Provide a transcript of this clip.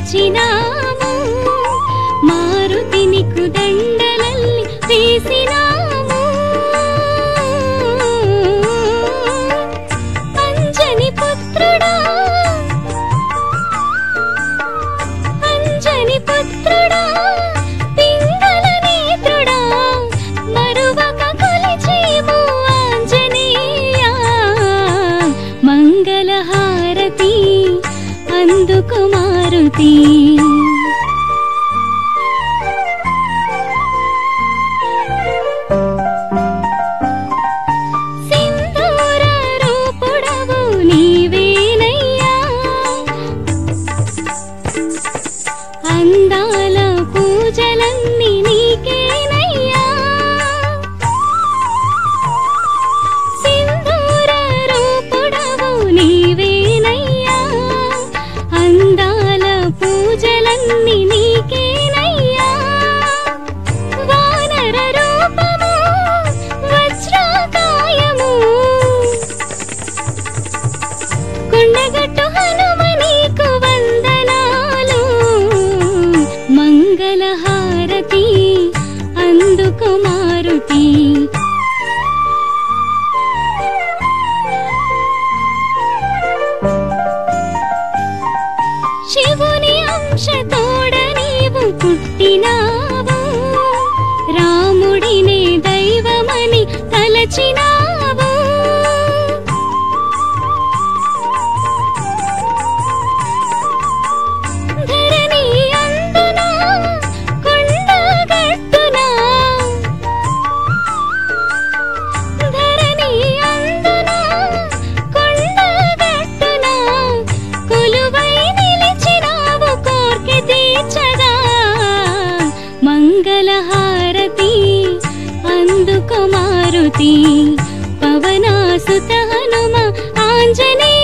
కొలిచినాము మారుతి నీకు దండలల్లి వేసినాము అంజని పుత్రుడా అంజని పుత్రుడా పింగళ నేత్రుడా మరువక కొలిచేము ఆంజనేయ మంగళహారతి అందుకు మారుతి సింధూర రూపుడవు నీవేనయ్యా అందాల పూజలన్నీ నీకేనయ్యా సింధూర రూపుడవు నీవేనయ్యా అందాల పూజలన్నీ నీకేనయ్యా వానర రూపము వజ్రాకాయము కొండగట్టు హనుమ నీకు వందనాలు మంగళహారతి అందుకు మారుతి శివుని అంశతోడ నీవు పుట్టినావు రాముడినే దైవమని తలచినావు ధరణి అందున కొండగట్టున ధరణి అందున కొండగట్టున కొలువై నిలిచినావు కోర్కె తీర్చగా మంగళహారతి అందుకు మారుతి పవనాసుత హనుమ ఆంజనేయ